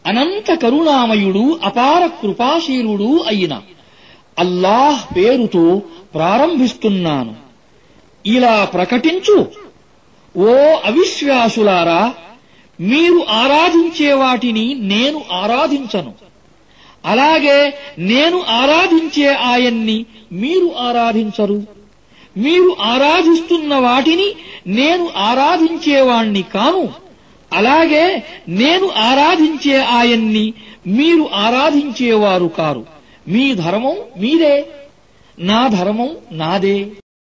అనంత కరుణామయుడు అపార కృపాశీలుడు అయిన అల్లాహ్ పేరుతో ప్రారంభిస్తున్నాను ఇలా ప్రకటించు ఓ అవిశ్వాసులారా మీరు ఆరాధించే వాటిని నేను ఆరాధించను అలాగే నేను ఆరాధించే ఆయన్ని మీరు ఆరాధించరు మీరు ఆరాధిస్తున్న వాటిని నేను ఆరాధించేవాణ్ణి కాను అలాగే నేను ఆరాధించే ఆయన్ని మీరు ఆరాధించేవారు కారు మీ ధర్మం మీదే నా ధర్మం నాదే